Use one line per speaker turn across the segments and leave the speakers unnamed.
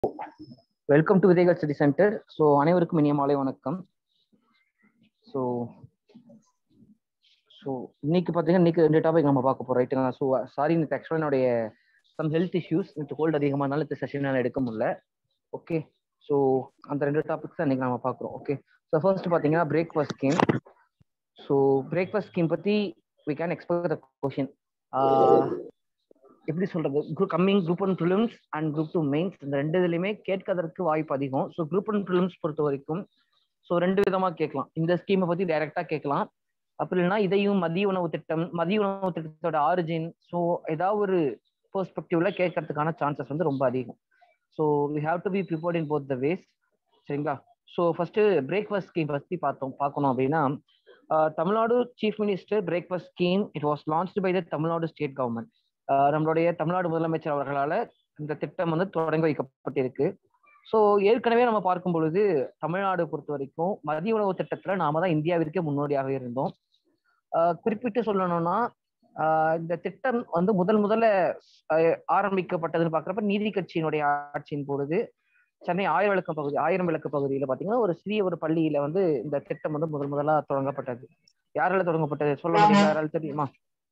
Welcome to Vidhaigal study centre so அனைவருக்கும் இனிய மாலை வணக்கம் ஸோ ஸோ இன்னைக்கு பார்த்தீங்கன்னா இன்னைக்கு ரெண்டு டாபிக் நம்ம பார்க்க போறோம் ரைட்டுங்களா ஸோ சாரி இன்னைக்கு ஆக்சுவலாக என்னுடைய சம் ஹெல்த் இஷ்யூஸ் இன்னைக்கு கோல்டு அதிகமானாலும் இந்த செஷன் என்னால் எடுக்க முடியல ஓகே ஸோ அந்த ரெண்டு டாபிக்ஸ் தான் இன்னைக்கு நம்ம பார்க்குறோம் ஓகே ஸோ ஃபர்ஸ்ட் பார்த்தீங்கன்னா breakfast scheme so breakfast scheme பற்றி we can expect the question எப்படி சொல்றது group coming group one prelims and group two mains இந்த ரெண்டு இதுலையுமே கேட்கறதுக்கு வாய்ப்பு அதிகம் ஸோ குரூப் ஒன் ப்ரிலிம்ஸ் பொறுத்த வரைக்கும் ஸோ ரெண்டு விதமா கேட்கலாம் இந்த ஸ்கீமை பத்தி டைரக்டா கேட்கலாம் அப்படி இல்லைன்னா இதையும் மதிய உணவு திட்டம் மதிய உணவு திட்டத்தோட ஆரிஜின் ஸோ ஏதாவது ஒரு பெர்ஸ்பெக்டிவ்ல கேட்கறதுக்கான சான்சஸ் வந்து ரொம்ப அதிகம் so we have to be prepared in both the ways சரிங்களா ஸோ ஃபர்ஸ்ட் பிரேக்ஃபாஸ்ட் ஸ்கீம் பத்தி பார்த்தோம் பார்க்கணும் அப்படின்னா Tamil Nadu chief minister breakfast scheme it was launched by the Tamil Nadu state government நம்மளுடைய தமிழ்நாடு முதலமைச்சர் அவர்களால இந்த திட்டம் வந்து தொடங்கி வைக்கப்பட்டிருக்கு ஸோ ஏற்கனவே நம்ம பார்க்கும் பொழுது தமிழ்நாடு பொறுத்த வரைக்கும் மதிய உணவு திட்டத்துல நாம தான் இந்தியாவிற்கே முன்னோடியாக இருந்தோம் குறிப்பிட்டு சொல்லணும்னா இந்த திட்டம் வந்து முதல் முதல்ல ஆரம்பிக்கப்பட்டதுன்னு பாக்குறப்ப நீதி கட்சியினுடைய ஆட்சியின் பொழுது சென்னை ஆயிரம் விளக்கு பகுதி ஆயிரம் விளக்கு பகுதியில பாத்தீங்கன்னா ஒரு சிறிய ஒரு பள்ளியில வந்து இந்த திட்டம் வந்து முதல் முதலா தொடங்கப்பட்டது யாரால தொடங்கப்பட்டது சொல்ல முடியுமா யாரால தெரியுமா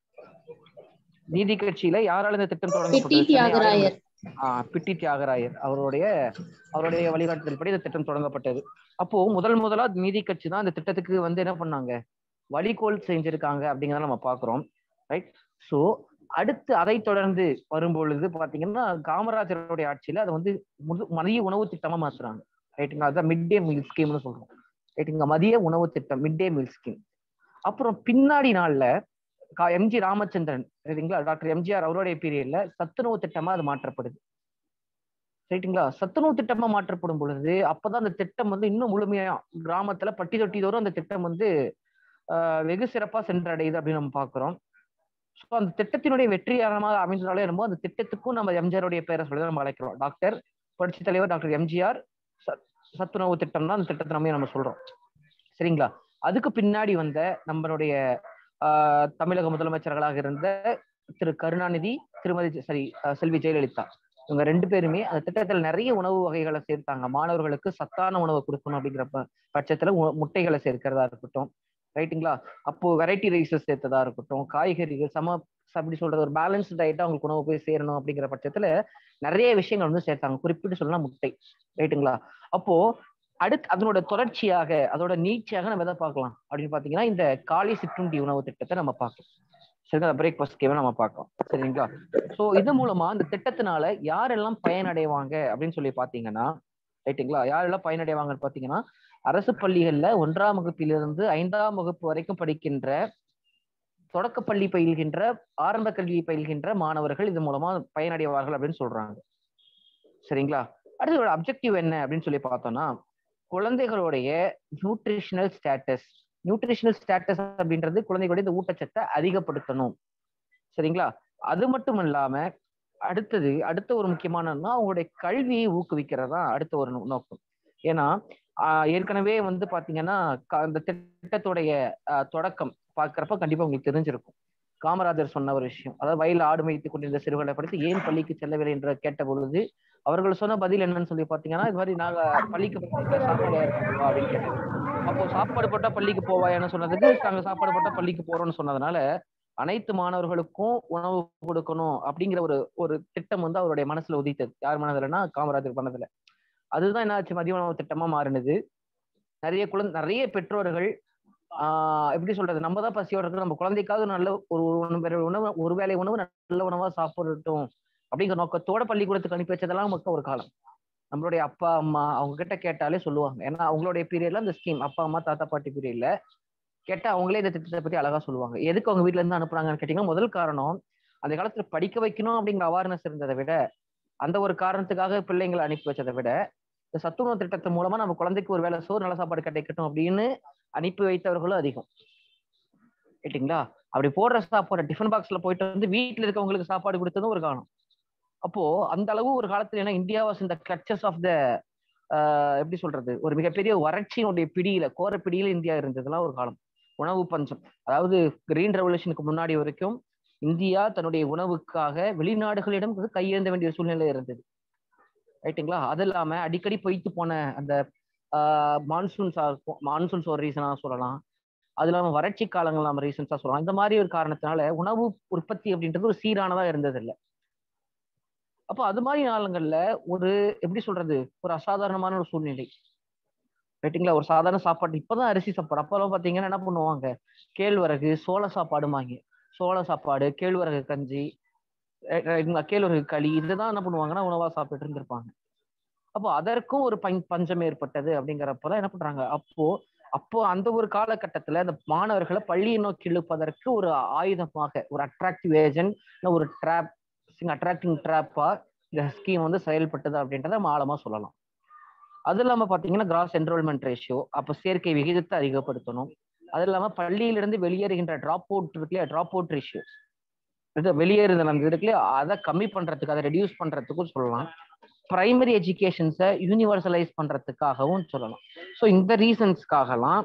நீதி கட்சியில யாரால இந்த திட்டம் தொடங்கப்பட்டது பிட்டி தியாகராயர் அவருடைய அவருடைய வழிகாட்டுதல்படி இந்த திட்டம் தொடங்கப்பட்டது அப்போ முதல் முதலா நீதி கட்சி தான் இந்த திட்டத்துக்கு வந்து என்ன பண்ணாங்க வழிகோல் செஞ்சிருக்காங்க அப்படிங்கிறத நம்ம பாக்குறோம் ரைட் சோ அடுத்து அதை தொடர்ந்து வரும்பொழுது பாத்தீங்கன்னா காமராஜருடைய ஆட்சியில அதை வந்து மதிய உணவு திட்டமா மாத்துறாங்க ரைட்டுங்களா அதான் மிட் டே மீல் ஸ்கீம்னு சொல்றோம் ரைட்டுங்க மதிய உணவு திட்டம் மிட் டே மீல் ஸ்கீம் அப்புறம் பின்னாடி நாள்ல எம்ஜி ராமச்சந்திரன் சரிங்களா டாக்டர் எம்ஜிஆர் அவருடைய பீரியட்ல சத்துணவு திட்டமா அது மாற்றப்படுது ரைட்டுங்களா சத்துணவு திட்டமா மாற்றப்படும் பொழுது அப்பதான் அந்த திட்டம் வந்து இன்னும் முழுமையா கிராமத்துல பட்டி தொட்டி தோறும் அந்த திட்டம் வந்து வெகு சிறப்பா சென்றடையுது அப்படின்னு நம்ம பாக்குறோம் ஸோ அந்த திட்டத்தினுடைய வெற்றிகரமாக அமைந்ததாலே என்னமோ அந்த திட்டத்துக்கும் நம்ம எம்ஜிஆருடைய பேரை சொல்லி நம்ம அழைக்கிறோம் டாக்டர் புரட்சி தலைவர் டாக்டர் எம்ஜிஆர் சத்துணவு திட்டம் தான் அந்த திட்டத்தை நம்ம நம்ம சொல்றோம் சரிங்களா அதுக்கு பின்னாடி வந்த நம்மளுடைய தமிழக முதலமைச்சர்களாக இருந்த திரு கருணாநிதி திருமதி சரி செல்வி ஜெயலலிதா இவங்க ரெண்டு பேருமே அந்த திட்டத்தில் நிறைய உணவு வகைகளை சேர்த்தாங்க மாணவர்களுக்கு சத்தான உணவு கொடுக்கணும் அப்படிங்கிற பட்சத்துல முட்டைகளை சேர்க்கிறதா இருக்கட்டும் ரைட்டுங்களா அப்போ வெரைட்டி ரைஸஸ் சேர்த்ததா இருக்கட்டும் காய்கறிகள் சம அப்படி சொல்றது ஒரு பேலன்ஸ் டயட்டா அவங்களுக்கு உணவு போய் சேரணும் அப்படிங்கிற பட்சத்துல நிறைய விஷயங்கள் வந்து சேர்த்தாங்க குறிப்பிட்டு சொல்லலாம் முட்டை ரைட்டுங்களா அப்போ அடுத்து அதனோட தொடர்ச்சியாக அதோட நீட்சியாக நம்ம எதை பார்க்கலாம் அப்படின்னு பாத்தீங்கன்னா இந்த காலை சிற்றுண்டி உணவு திட்டத்தை நம்ம பார்க்கலாம் சரிங்களா பிரேக்ஃபாஸ்ட் ஸ்கீமை நம்ம பார்க்கலாம் சரிங்களா ஸோ இது மூலமா இந்த திட்டத்தினால யாரெல்லாம் பயனடைவாங்க அப்படின்னு சொல்லி பாத்தீங்கன்னா ரைட்டுங்களா யாரெல்லாம் பயனடைவாங்கன்னு பாத்தீங்கன்னா அரசு பள்ளிகள்ல ஒன்றாம் வகுப்பிலிருந்து ஐந்தாம் வகுப்பு வரைக்கும் படிக்கின்ற தொடக்கப்பள்ளி பயில்கின்ற ஆரம்ப கல்வி பயில்கின்ற மாணவர்கள் இது மூலமா பயனடைவார்கள் அப்படின்னு சொல்றாங்க சரிங்களா அடுத்து அப்ஜெக்டிவ் என்ன அப்படின்னு சொல்லி பார்த்தோம்னா குழந்தைகளுடைய நியூட்ரிஷனல் ஸ்டேட்டஸ் நியூட்ரிஷனல் ஸ்டேட்டஸ் அப்படின்றது குழந்தைகளுடைய இந்த ஊட்டச்சத்தை அதிகப்படுத்தணும் சரிங்களா அது மட்டும் இல்லாம அடுத்தது அடுத்த ஒரு முக்கியமானதுன்னா அவங்களுடைய கல்வியை ஊக்குவிக்கிறதா அடுத்த ஒரு நோக்கம் ஏன்னா ஏற்கனவே வந்து பாத்தீங்கன்னா அந்த திட்டத்துடைய தொடக்கம் பார்க்கிறப்ப கண்டிப்பா உங்களுக்கு தெரிஞ்சிருக்கும் காமராஜர் சொன்ன ஒரு விஷயம் அதாவது வயலில் ஆடு மேய்த்து கொண்டிருந்த சிறுவர்களை படித்து ஏன் பள்ளிக்கு செல்லவில்லை என்று கேட்ட பொழுது அவர்கள் சொன்ன பதில் என்னன்னு சொல்லி பாத்தீங்கன்னா இது மாதிரி நாங்க பள்ளிக்கு சாப்பாடு அப்படின்னு கேட்டோம் அப்போ சாப்பாடு போட்டா பள்ளிக்கு போவாயான்னு சொன்னதுக்கு நாங்க சாப்பாடு போட்டா பள்ளிக்கு போறோம்னு சொன்னதுனால அனைத்து மாணவர்களுக்கும் உணவு கொடுக்கணும் அப்படிங்கிற ஒரு ஒரு திட்டம் வந்து அவருடைய மனசுல உதித்தது யார் மனதுலன்னா காமராஜர் பண்ணதுல அதுதான் என்ன ஆச்சு மதிய உணவு திட்டமா மாறினது நிறைய குழந்தை நிறைய பெற்றோர்கள் ஆஹ் எப்படி சொல்றது நம்ம தான் பசியோட இருக்கு நம்ம குழந்தைக்காவது நல்ல ஒரு உணவு ஒரு வேலை உணவு நல்ல உணவா சாப்பிடட்டும் அப்படிங்கிற நோக்கத்தோட பள்ளிக்கூடத்துக்கு அனுப்பி வச்சதெல்லாம் மக்கள் ஒரு காலம் நம்மளுடைய அப்பா அம்மா அவங்க கிட்ட கேட்டாலே சொல்லுவாங்க ஏன்னா அவங்களுடைய பீரியட்ல இந்த ஸ்கீம் அப்பா அம்மா தாத்தா பாட்டி பீரியட்ல கேட்டா அவங்களே இந்த திட்டத்தை பத்தி அழகா சொல்லுவாங்க எதுக்கு அவங்க வீட்டுல இருந்து அனுப்புறாங்கன்னு கேட்டீங்கன்னா முதல் காரணம் அந்த காலத்துல படிக்க வைக்கணும் அப்படிங்கிற அவேர்னஸ் இருந்ததை விட அந்த ஒரு காரணத்துக்காக பிள்ளைங்களை அனுப்பி வச்சதை விட இந்த சத்துணவு திட்டத்தின் மூலமா நம்ம குழந்தைக்கு ஒரு வேலை சோறு நல்ல சாப்பாடு கிடைக்கட்டும் அப்படின்னு அனுப்பி வைத்தவர்களும் அதிகம் ரைட்டுங்களா அப்படி போடுற சாப்பாடு டிஃபன் பாக்ஸ்ல போயிட்டு வந்து வீட்டுல இருக்கவங்களுக்கு சாப்பாடு கொடுத்ததும் ஒரு காரணம் அப்போ அந்த அளவு ஒரு காலத்துல ஏன்னா இந்தியா வாஸ் இந்த கிளச்சஸ் ஆஃப் த எப்படி சொல்றது ஒரு மிகப்பெரிய வறட்சியினுடைய பிடியில கோர பிடியில இந்தியா இருந்ததுலாம் ஒரு காலம் உணவு பஞ்சம் அதாவது கிரீன் ரெவல்யூஷனுக்கு முன்னாடி வரைக்கும் இந்தியா தன்னுடைய உணவுக்காக வெளிநாடுகளிடம் கையேந்த வேண்டிய சூழ்நிலை இருந்தது ரைட்டுங்களா அது இல்லாம அடிக்கடி பொய்த்து போன அந்த மான்சூன்ஸா இருக்கும் மான்சூன்ஸ் ஒரு ரீசனா சொல்லலாம் அது இல்லாம வறட்சி காலங்கள் நம்ம ரீசன்ஸா சொல்லலாம் இந்த மாதிரி ஒரு காரணத்தினால உணவு உற்பத்தி அப்படின்றது ஒரு சீரானதா இருந்தது இல்லை அப்போ அது மாதிரி காலங்கள்ல ஒரு எப்படி சொல்றது ஒரு அசாதாரணமான ஒரு சூழ்நிலை ரைட்டுங்களா ஒரு சாதாரண சாப்பாடு இப்பதான் அரிசி சாப்பாடு அப்பெல்லாம் பாத்தீங்கன்னா என்ன பண்ணுவாங்க கேழ்வரகு சோள சாப்பாடுமாங்க சோள சாப்பாடு கேழ்வரகு கஞ்சி ரைட்டுங்களா கேழ்வரகு களி இதுதான் என்ன பண்ணுவாங்கன்னா உணவா சாப்பிட்டு இருந்திருப்பாங்க அப்போ அதற்கும் ஒரு பஞ் பஞ்சம் ஏற்பட்டது அப்படிங்கிறப்பதான் என்ன பண்றாங்க அப்போ அப்போ அந்த ஒரு காலகட்டத்துல அந்த மாணவர்களை பள்ளியை நோக்கி இழுப்பதற்கு ஒரு ஆயுதமாக ஒரு அட்ராக்டிவ் ஏஜென்ட் ஒரு ட்ராப் அட்ராக்டிங் ட்ராப்பா இந்த ஸ்கீம் வந்து செயல்பட்டது அப்படின்றத நம்ம ஆழமா சொல்லலாம் அது இல்லாம பாத்தீங்கன்னா கிராஸ் என்ரோல்மெண்ட் ரேஷியோ அப்ப சேர்க்கை விகிதத்தை அதிகப்படுத்தணும் அது இல்லாம பள்ளியிலிருந்து வெளியேறுகின்ற டிராப் அவுட் இருக்குல்லையா டிராப் அவுட் ரேஷியோ இது வெளியேறுதல் அந்த இருக்குல்லையா அதை கம்மி பண்றதுக்கு அதை ரெடியூஸ் பண்றதுக்கும் சொல்லலாம் பிரைமரி எஜுகேஷன்ஸை யூனிவர்சலைஸ் பண்றதுக்காகவும் சொல்லலாம் ஸோ இந்த ரீசன்ஸ்க்காகலாம்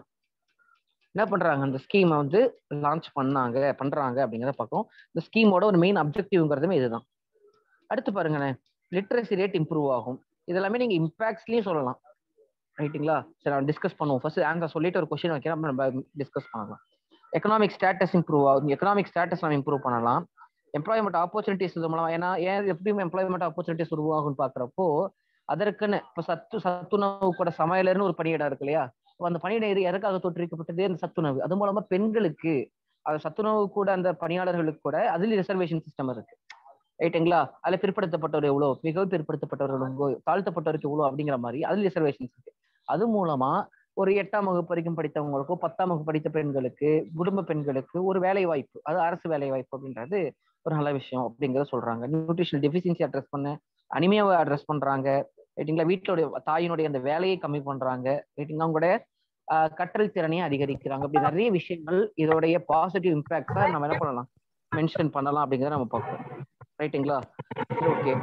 என்ன பண்றாங்க இந்த ஸ்கீமை வந்து லான்ச் பண்ணாங்க பண்றாங்க அப்படிங்கிறத பார்க்கும் இந்த ஸ்கீமோட ஒரு மெயின் அப்ஜெக்டிவ்ங்கிறதுமே இதுதான் அடுத்து பாருங்களேன் லிட்ரஸி ரேட் இம்ப்ரூவ் ஆகும் இதெல்லாமே நீங்க இம்பாக்ட்ஸ்லயும் சொல்லலாம் ரைட்டுங்களா சரி நான் டிஸ்கஸ் பண்ணுவோம் ஃபர்ஸ்ட் ஆன்சர் சொல்லிட்டு ஒரு கொஸ்டின் வைக்கிறேன் அப்புறம் நம்ம டிஸ்கஸ் பண்ணலாம் எக்கனாமிக் ஸ்டேட்டஸ் இம்ப்ரூவ் ஆகும் எக்கனாமிக் ஸ்டேட்டஸ் நம்ம இம்ப்ரூவ் பண்ணலாம் எம்ப்ளாய்மெண்ட் ஆப்பர்ச்சுனிட்டிஸ் இது மூலம் ஏன்னா ஏன் எப்படியும் எம்ப்ளாய்மெண்ட் ஆப்பர்ச்சுனிட்டிஸ் உருவாகும்னு பாக்குறப்போ அதற்குன்னு இப்ப சத்து சத்துணவு கூட சமையலர்னு ஒரு பணியிடம் இருக்கு இல்லையா அந்த பணியிடம் எதற்காக தோற்றுவிக்கப்பட்டது அந்த சத்துணவு அது மூலமா பெண்களுக்கு அது சத்துணவு கூட அந்த பணியாளர்களுக்கு கூட அதுல ரிசர்வேஷன் சிஸ்டம் இருக்கு ரைட்டுங்களா அதுல பிற்படுத்தப்பட்டவர் எவ்வளவு மிகவும் பிற்படுத்தப்பட்டவர்கள் எவ்வளோ தாழ்த்தப்பட்டவருக்கு எவ்வளவு அப்படிங்கிற மாதிரி அதுல ரிசர்வேஷன்ஸ் இருக்கு அது மூலமா ஒரு எட்டாம் வகுப்பு வரைக்கும் படித்தவங்களுக்கோ பத்தாம் வகுப்பு படித்த பெண்களுக்கு குடும்ப பெண்களுக்கு ஒரு வேலை வாய்ப்பு அது அரசு வேலை வாய்ப்பு அப்படின்றது ஒரு நல்ல விஷயம் அப்படிங்கிறத சொல்றாங்க நியூட்ரிஷனல் டெஃபிஷியன்சி அட்ரஸ் பண்ண அனிமையாவை அட்ரஸ் பண்றாங்க ரைட்டிங்களா வீட்டிலுடைய தாயினுடைய அந்த வேலையை கம்மி பண்றாங்க ரைட்டிங்களா அவங்களுடைய கற்றல் திறனையை அதிகரிக்கிறாங்க அப்படி நிறைய விஷயங்கள் இதோடைய பாசிட்டிவ் இம்பாக்டா நம்ம என்ன பண்ணலாம் மென்ஷன் பண்ணலாம் அப்படிங்கிறத நம்ம பார்ப்போம் ரைட்டுங்களா ஓகே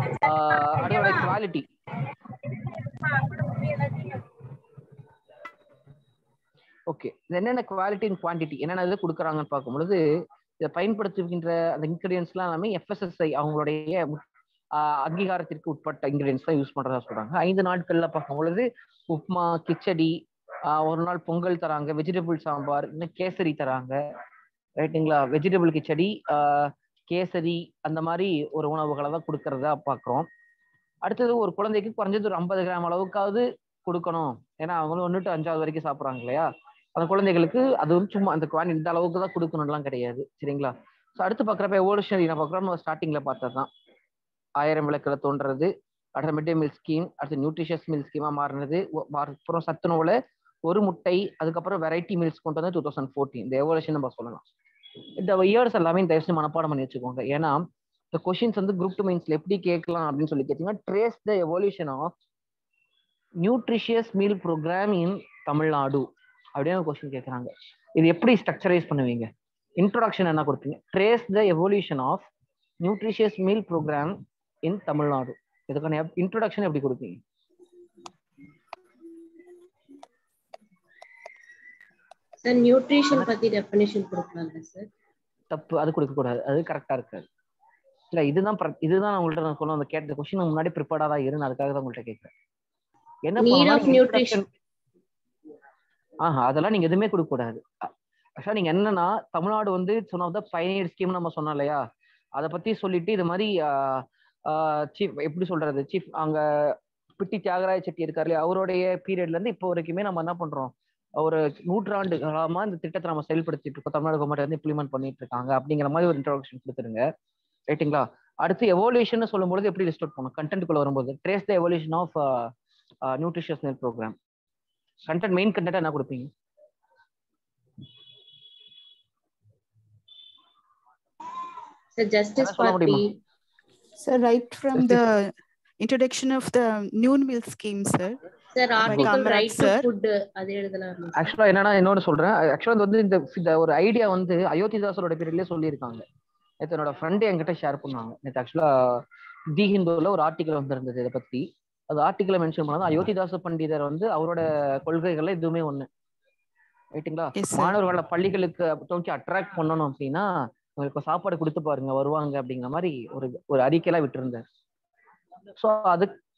அதோட குவாலிட்டி ஓகே என்னென்ன குவாலிட்டி அண்ட் குவான்டிட்டி என்னென்ன இது கொடுக்குறாங்கன்னு பார்க்கும்பொழுது இதை பயன்படுத்துகின்ற அந்த இன்கிரீடியன்ஸ்லாம் எல்லாமே எஃப்எஸ்எஸ்ஐ அவங்களுடைய அங்கீகாரத்திற்கு உட்பட்ட இன்கிரீடியன்ஸ் தான் யூஸ் பண்றதா சொல்றாங்க ஐந்து நாட்கள்ல பார்க்கும்பொழுது உப்மா கிச்சடி ஒரு நாள் பொங்கல் தராங்க வெஜிடபிள் சாம்பார் இன்னும் கேசரி தராங்க ரைட்டுங்களா வெஜிடபிள் கிச்சடி கேசரி அந்த மாதிரி ஒரு உணவுகளை தான் கொடுக்கறதா பார்க்குறோம் அடுத்தது ஒரு குழந்தைக்கு குறைஞ்சது ஒரு ஐம்பது கிராம் அளவுக்காவது கொடுக்கணும் ஏன்னா அவங்களும் ஒன்று டு அஞ்சாவது வரைக்கும் சாப்பிட்றாங்க இல்லையா அந்த குழந்தைகளுக்கு அது வந்து சும்மா அந்த குவான் இந்த அளவுக்கு தான் கொடுக்கணும்லாம் கிடையாது சரிங்களா ஸோ அடுத்து பார்க்குறப்ப எவோலுஷனரி நான் பார்க்குறோம் நம்ம ஸ்டார்டிங்கில் பார்த்தது தான் ஆயிரம் விளக்கில் தோன்றது அடுத்த மிட் டே மீல் ஸ்கீம் அடுத்து நியூட்ரிஷியஸ் மீல் ஸ்கீமாக மாறினது அப்புறம் சத்துணவுல ஒரு முட்டை அதுக்கப்புறம் வெரைட்டி மீல்ஸ் கொண்டு வந்து டூ தௌசண்ட் ஃபோர்டீன் இந்த எவோலுஷன் நம்ம சொல்லலாம் இந்த இயர்ஸ் எல்லாமே தயவுசெய்து மனப்பாடம் பண்ணி வச்சுக்கோங்க ஏன்னா இந்த கொஷின்ஸ் வந்து குரூப் டூ மைன்ஸ்ல எப்படி கேட்கலாம் அப்படின்னு சொல்லி கேட்டீங்கன்னா trace the evolution of nutritious meal programme in Tamil Nadu அப்படின்னு கொஸ்டின் கேட்குறாங்க இது எப்படி ஸ்ட்ரக்சரைஸ் பண்ணுவீங்க இன்ட்ரோடக்ஷன் என்ன கொடுப்பீங்க trace the evolution of nutritious meal programme in Tamil Nadu இதுக்கான இன்ட்ரோடக்ஷன் எப்படி கொடுப்பீங்க
சார் நியூட்ரிஷன் பத்தி டெஃபினேஷன் கொடுக்கலாம்ல சார்
தப்பு அது கொடுக்க கூடாது அது கரெக்டா இருக்காது இல்ல இதுதான் இதுதான் உங்கள்ட்ட நான் சொல்ல அந்த கேட்ட கொஸ்டின் முன்னாடி ப்ரிப்பேர்டா தான் இருந்து அதுக்காக தான் உங்கள்ட்ட கேட்கிறேன் என்ன
நீட் ஆஃப் நியூட்ரிஷன்
ஆஹா அதெல்லாம் நீங்க எதுவுமே கொடுக்க கூடாது ஆக்சுவலா நீங்க என்னன்னா தமிழ்நாடு வந்து சொன்ன த பயனியர் ஸ்கீம் நம்ம சொன்னோம் இல்லையா அதை பத்தி சொல்லிட்டு இது மாதிரி சீஃப் எப்படி சொல்றது சீஃப் அங்க பிட்டி தியாகராஜ செட்டி இருக்காரு இல்லையா அவருடைய பீரியட்ல இருந்து இப்போ வரைக்குமே நம்ம என்ன பண்றோம் ஒரு நூற்றாண்டு காலமா இந்த திட்டத்தை நம்ம செயல்படுத்திட்டு இருக்கோம் தமிழ்நாடு கவர்மெண்ட் வந்து இம்ப்ளிமெண்ட் பண்ணிட்டு இருக்காங்க அப்படிங்கிற மாதிரி ஒரு இன்ட்ரோடக்ஷன் கொடுத்துருங்க ரைட்டுங்களா அடுத்து எவோல்யூஷன் சொல்லும்போது எப்படி லிஸ்ட் அவுட் பண்ணும் கண்டென்ட்குள்ள வரும்போது trace the evolution of nutritious நெல் ப்ரோக்ராம் கண்டென்ட் மெயின் கண்டென்ட் என்ன கொடுப்பீங்க
சார் ஜஸ்டிஸ்
சொல்ல
பார்ட்டி
முடியுமா?
Sir, right from the introduction of the noon meal scheme, sir.
Sir article
Comrade
right to
sir.
Food அது எழுதலாம்
ஆக்சுவலா என்னன்னா இன்னொன்னு சொல்றேன் ஆக்சுவலா வந்து இந்த இந்த ஒரு ஐடியா வந்து அயோத்திதாசரோட பீரியட்லயே சொல்லியிருக்காங்க நேற்று என்னோட ஃப்ரெண்டு என்கிட்ட ஷேர் பண்ணாங்க நேற்று ஆக்சுவலா தி ஹிந்துல ஒரு ஆர்டிகல் வந்திருந்தது இதை பத்தி அது ஆர்டிக்கலை மென்ஷன் பண்ணது அயோத்திதாச பண்டிதர் வந்து அவரோட கொள்கைகள்ல இதுவுமே ஒண்ணு ரைட்டுங்களா
Yes, sir.
மாணவர்களை பள்ளிகளுக்கு நோக்கி அட்ராக்ட் பண்ணணும் அப்படின்னா உங்களுக்கு சாப்பாடு கொடுத்து பாருங்க வருவாங்க அப்படிங்கிற மாதிரி ஒரு ஒரு அறிக்கையெல்லாம் விட்டுருந்தார் ஸோ அது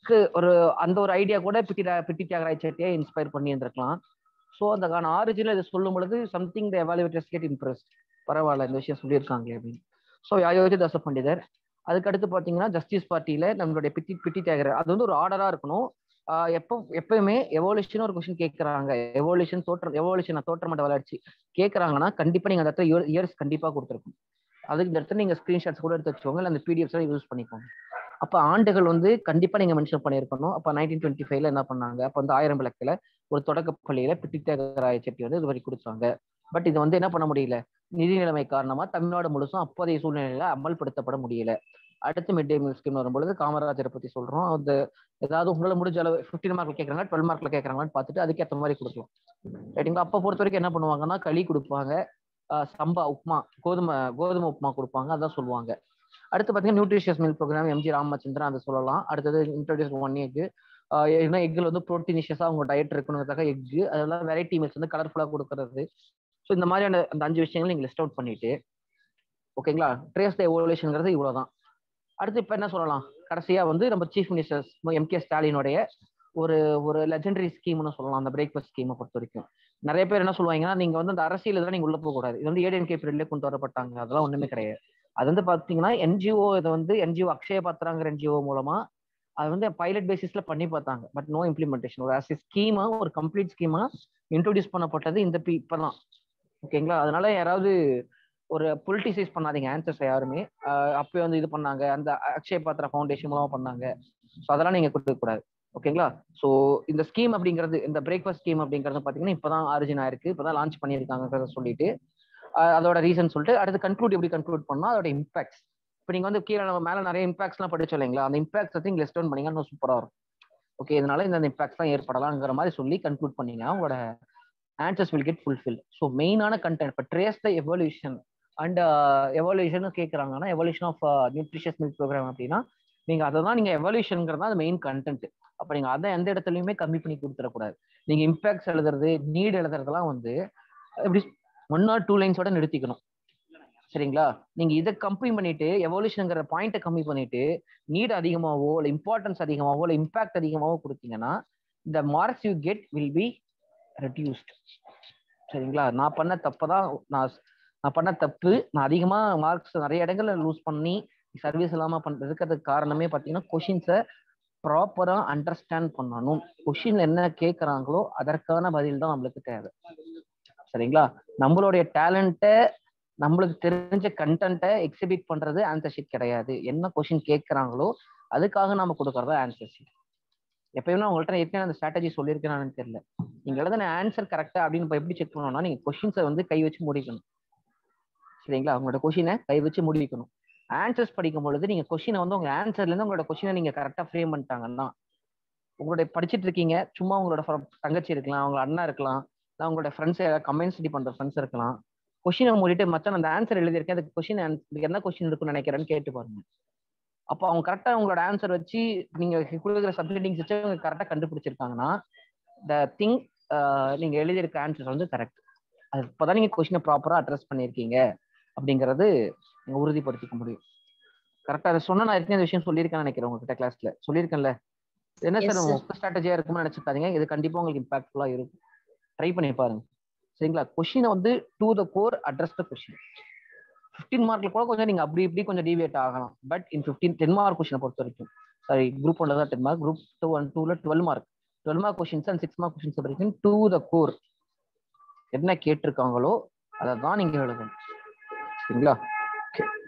அதுக்கு ஒரு அந்த ஒரு ஐடியா கூட பிட்டி ரா- பிட்டி தியாகராஜ் செட்டியை இன்ஸ்பயர் பண்ணி இருந்திருக்கலாம் ஸோ அந்த ஆரிஜினல் இதை சொல்லும் பொழுது something the evaluators get impressed பரவாயில்ல இந்த விஷயம் சொல்லியிருக்காங்களே அப்படின்னு ஸோ அயோத்தி தாச பண்டிதர் அதுக்கடுத்து பார்த்தீங்கன்னா ஜஸ்டிஸ் பார்ட்டியில நம்மளுடைய பிட்டி பிட்டி தியாகராஜ் அது வந்து ஒரு ஆர்டரா இருக்கணும் ஆஹ் எப்போ எப்பயுமே எவோலியூஷன் ஒரு கொஸ்டின் கேட்கறாங்க எவோலியூஷன் தோற்றம் எவோலியூஷன் தோற்றமட்ட வளர்ச்சி கேட்கறாங்கன்னா கண்டிப்பா நீங்க அந்த இடத்துல இயர்ஸ் கண்டிப்பா கொடுத்துருக்கும் அதுக்கு இந்த இடத்துல நீங்க ஸ்கிரீன்ஷாட்ஸ் கூட எடுத்து வச்சுக்கோங்க இல்லை அந்த பிடிஎஃப்ஸ் யூஸ் பண்ணிக்கோங்க அப்ப ஆண்டுகள் வந்து கண்டிப்பா நீங்க மென்ஷன் பண்ணியிருக்கணும் அப்ப நைன்டீன் டுவெண்ட்டி ஃபைவ்ல என்ன பண்ணாங்க அப்ப வந்து ஆயிரம் விளக்குல ஒரு தொடக்க பள்ளியில பிட்டி தியாகராய செட்டி வந்து இது வரை கொடுத்தாங்க பட் இது வந்து என்ன பண்ண முடியல நிதி நிலைமை காரணமா தமிழ்நாடு முழுசும் அப்போதைய சூழ்நிலையில அமல்படுத்தப்பட முடியல அடுத்து மிட் டே மீல் ஸ்கீம் வரும்பொழுது காமராஜரை பத்தி சொல்றோம் அந்த ஏதாவது உங்களால முடிஞ்ச அளவு ஃபிஃப்டீன் மார்க்ல கேட்கறாங்க டுவெல் மார்க்ல கேட்கறாங்களான்னு பார்த்துட்டு அதுக்கேற்ற மாதிரி கொடுக்கலாம் ரைட்டுங்களா அப்போ பொறுத்த வரைக்கும் என்ன பண்ணுவாங்கன்னா களி கொடுப்பாங்க ஆஹ் சம்பா உப்மா கோதுமை கோதுமை உப்புமா கொடுப்பாங்க அதான் சொல்லுவாங்க அடுத்து பார்த்தீங்கன்னா nutritious milk programme MG Ramachandran அதை சொல்லலாம் அடுத்தது இன்ட்ரோடியூஸ் ஒன் எக் ஏன்னா எக்கில் வந்து ப்ரோட்டீனிஷியஸாக அவங்க டயட் இருக்கணுங்கிறதுக்காக எக்கு அதெல்லாம் வெரைட்டி மில்ஸ் வந்து கலர்ஃபுல்லாக கொடுக்கறது ஸோ இந்த மாதிரியான அந்த அஞ்சு விஷயங்கள் நீங்கள் லிஸ்ட் அவுட் பண்ணிட்டு ஓகேங்களா ட்ரேஸ் த எவோலேஷனுங்கிறது இவ்வளோதான் அடுத்து இப்போ என்ன சொல்லலாம் கடைசியாக வந்து நம்ம சீஃப் மினிஸ்டர் எம் கே ஸ்டாலினுடைய ஒரு ஒரு லெஜெண்டரி ஸ்கீம்னு சொல்லலாம் அந்த பிரேக்ஃபாஸ்ட் ஸ்கீமை பொறுத்த வரைக்கும் நிறைய பேர் என்ன சொல்லுவாங்கன்னா நீங்க வந்து அந்த அரசியல் இதெல்லாம் நீங்க உள்ள போக கூடாது இது வந்து ஏடிஎம்கே பீரியட்ல கொண்டு வரப்பட்டாங்க அதெல்லாம் ஒண்ணுமே கிடையாது அது வந்து பாத்தீங்கன்னா என்ஜிஓ இதை வந்து என்ஜிஓ அக்ஷய பாத்திராங்கிற என்ஜிஓ மூலமா அது வந்து பைலட் பேசிஸ்ல பண்ணி பார்த்தாங்க பட் நோ இம்ப்ளிமெண்டேஷன் ஒரு ஆஸ் ஸ்கீமா ஒரு கம்ப்ளீட் ஸ்கீமா இன்ட்ரோடியூஸ் பண்ணப்பட்டது இந்த பி இப்பதான் ஓகேங்களா அதனால யாராவது ஒரு பொலிட்டிசைஸ் பண்ணாதீங்க ஆன்சர்ஸ் யாருமே ஆஹ் அப்பயே வந்து இது பண்ணாங்க அந்த அக்ஷய பாத்திரா ஃபவுண்டேஷன் மூலமா பண்ணாங்க ஸோ அதெல்லாம் நீங்க கொடுக்க கூடாது ஓகேங்களா ஸோ இந்த ஸ்கீம் அப்படிங்கிறது இந்த பிரேக்ஃபாஸ்ட் ஸ்கீம் அப்படிங்கிறது பார்த்தீங்கன்னா இப்போதான் ஆரிஜின் ஆயிருக்கு இப்போதான் லான்ச் பண்ணியிருக்காங்கிறத சொல்லிட்டு ஆஹ் அதோட ரீசன் சொல்லிட்டு அடுத்து கன்க்ளூட் எப்படி கன்க்ளூட் பண்ணா அதோட இம்பாக்ட்ஸ் இப்போ நீங்க வந்து கீழே நம்ம மேல நிறைய இம்பாக்ட்ஸ்லாம் படிச்சோம் இல்லைங்களா அந்த இம்பாக்ட்ஸ் வந்து லிஸ்ட் டவுன் பண்ணீங்கன்னா சூப்பராக இருக்கும் ஓகே இதனால இந்த இம்பாக்ட்ஸ் தான் ஏற்படலாங்கிற மாதிரி சொல்லி கன்க்ளூட் பண்ணீங்கன்னா உங்களோட answers will get fulfil so மெயினான கண்டென்ட் இப்போ trace the evolution and evolution கேட்குறாங்கன்னா evolution of nutritious milk programme அப்படின்னா நீங்க அதை தான் நீங்க எவல்யூஷன்ங்கிறது தான் மெயின் கண்டென்ட் அப்ப நீங்க அதை எந்த இடத்துலயுமே கம்மி பண்ணி கொடுத்துடக்கூடாது நீங்க இம்பாக்ட்ஸ் எழுதுறது நீட் எழுதுறதெல்லாம் வந்து எப்படி ஒன் ஆர் டூ லைன்ஸோட நிறுத்திக்கணும் சரிங்களா நீங்க இதை கம்மி பண்ணிட்டு எவல்யூஷனுங்கிற பாயிண்ட்டை கம்மி பண்ணிட்டு நீட் அதிகமாவோ இல்லை இம்பார்ட்டன்ஸ் அதிகமாவோ இல்லை இம்பாக்ட் அதிகமாவோ கொடுத்தீங்கன்னா இந்த marks you get will be reduced சரிங்களா நான் பண்ண தப்பை தான் நான் நான் பண்ண தப்பு நான் அதிகமா மார்க்ஸ் நிறைய இடங்கள்ல லூஸ் பண்ணி சர்வீஸ் இல்லாம பண்ற இருக்கிறதுக்கு காரணமே பார்த்தீங்கன்னா கொஷின்ஸை ப்ராப்பரா அண்டர்ஸ்டாண்ட் பண்ணணும் கொஷின் என்ன கேட்குறாங்களோ அதற்கான பதில் தான் நம்மளுக்கு தேவை சரிங்களா நம்மளுடைய டேலண்ட்டை நம்மளுக்கு தெரிஞ்ச கண்டென்ட்டை எக்ஸிபிட் பண்றது ஆன்சர் ஷீட் கிடையாது என்ன கொஷின் கேட்குறாங்களோ அதுக்காக நம்ம கொடுக்கறது ஆன்சர் ஷீட் எப்பயுமே உங்கள்கிட்ட ஏற்கனவே அந்த ஸ்ட்ராட்டஜி சொல்லியிருக்கேன்னு தெரியல நீங்க எழுதின ஆன்சர் கரெக்டா அப்படின்னு இப்ப எப்படி செக் பண்ணணும்னா நீங்க கொஷின்ஸை வந்து கை வச்சு முடிக்கணும் சரிங்களா உங்களோட கொஷினை கை வச்சு முடிக்கணும் ஆன்சர்ஸ் படிக்கும் பொழுது நீங்க கொஷினை வந்து உங்க ஆன்சர்ல இருந்து உங்களோட கொஷினை நீங்க கரெக்டா ஃப்ரேம் பண்ணிட்டாங்கன்னா உங்களுடைய படிச்சுட்டு இருக்கீங்க சும்மா உங்களோட fr- தங்கச்சி இருக்கலாம் உங்க அண்ணா இருக்கலாம் இல்லை உங்களோட ஃப்ரெண்ட்ஸ் கமெண்ட் ஸ்டடி பண்ற ஃப்ரெண்ட்ஸ் இருக்கலாம் கொஷினை மூடிட்டு மச்சான் அந்த ஆன்சர் எழுதியிருக்கேன் அதுக்கு கொஷின் என்ன கொஷின் இருக்குன்னு நினைக்கிறேன்னு கேட்டு பாருங்க அப்போ அவங்க கரெக்டா உங்களோட ஆன்சர் வச்சு நீங்க கொடுக்குற சப்ஜெக்டிங்ஸ் வச்சு அவங்க கரெக்டா கண்டுபிடிச்சிருக்காங்கன்னா த திங் நீங்க எழுதியிருக்க ஆன்சர் வந்து கரெக்ட் அது இப்போதான் நீங்க கொஷினை ப்ராப்பரா அட்ரஸ் பண்ணியிருக்கீங்க அப்படிங்கறது நீங்க உறுதிப்படுத்திக்க முடியும் கரெக்டா அதை சொன்னா நான் ஏற்கனவே இந்த விஷயம் சொல்லியிருக்கேன்னு நினைக்கிறேன் உங்ககிட்ட கிளாஸ்ல சொல்லியிருக்கேன்ல இது என்ன
Yes,
சார்
sir.
உங்க ஸ்ட்ராட்டஜியா இருக்கும்னு நினைச்சுக்காதீங்க இது கண்டிப்பா உங்களுக்கு இம்பாக்ட்ஃபுல்லா இருக்கும் ட்ரை பண்ணி பாருங்க சரிங்களா கொஷினை வந்து to the core address the question fifteen மார்க்ல கூட கொஞ்சம் நீங்க அப்படி இப்படி கொஞ்சம் டிவியேட் ஆகலாம் but in fifteen ten mark கொஷினை பொறுத்த வரைக்கும் சாரி குரூப் ஒன்ல தான் ten mark group two one டூல twelve mark twelve mark questions and six mark questions வரைக்கும் டு த கோர் என்ன கேட்டிருக்காங்களோ அதை தான் நீங்க எழுதணும் சரிங்களா Okay.